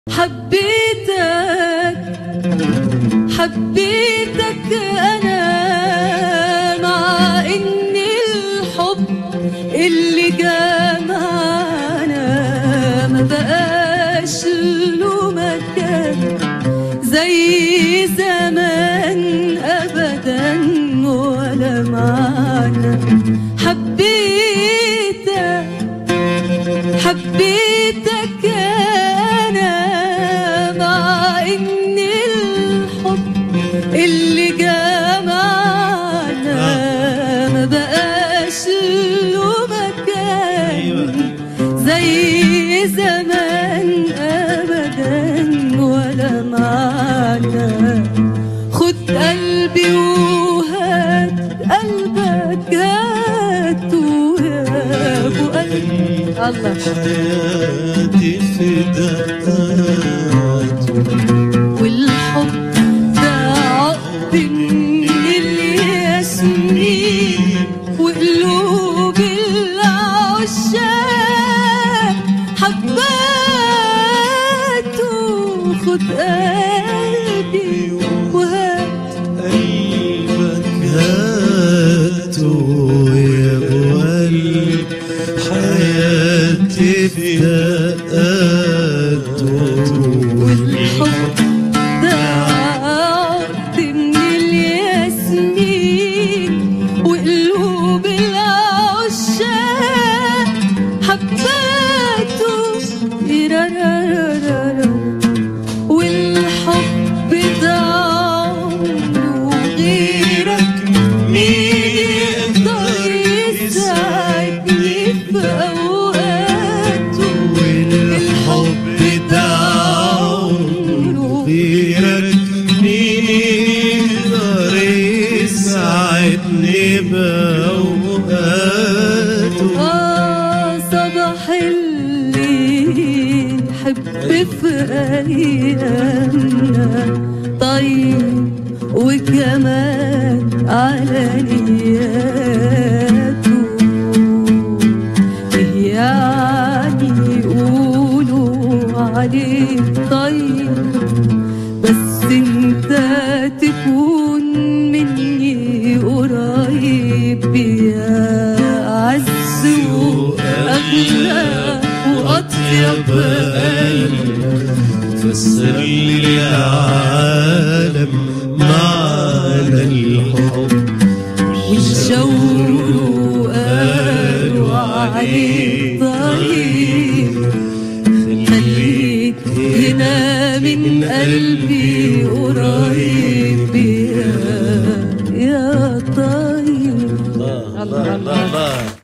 حبيتك حبيتك أنا مع إن الحب اللي جمعنا ما بقاش له مكان زي زمان أبدا ولا معنا حبيتك حبيتك أنا مع إن الحب اللي جمعنا ما بقاش له مكان زي زمان أبدا ولا معنا خد قلبي وهات قلبك هاته يا أبو قلبي الله حياتي فداءات والحب ده عقد من الياسمين وقلوب العشاق حباته خد قلبي وهات قلبك هاته يا ابو قلب حياتي فداءاته والحب ده عقد من الياسمين وقلوب العشاق حباته إيرارارارارا. والحب ده عمره غيرك مين يقدر يسعدني في أوقاته والحب ده عمره غيرك مين يقدر يسعدني بأوقاته آه صباح الليل حب في أيامنا طيب وكمان على نياته إيه يعني يقولوا عليه طيب بس انت تكون مني قريب يا أعز وأغلى وأطيب قلب فسر لي العالم معنى الحب والشوق قالوا عليه طيب خليك هنا من قلبي قريب يا يا طيب الله الله الله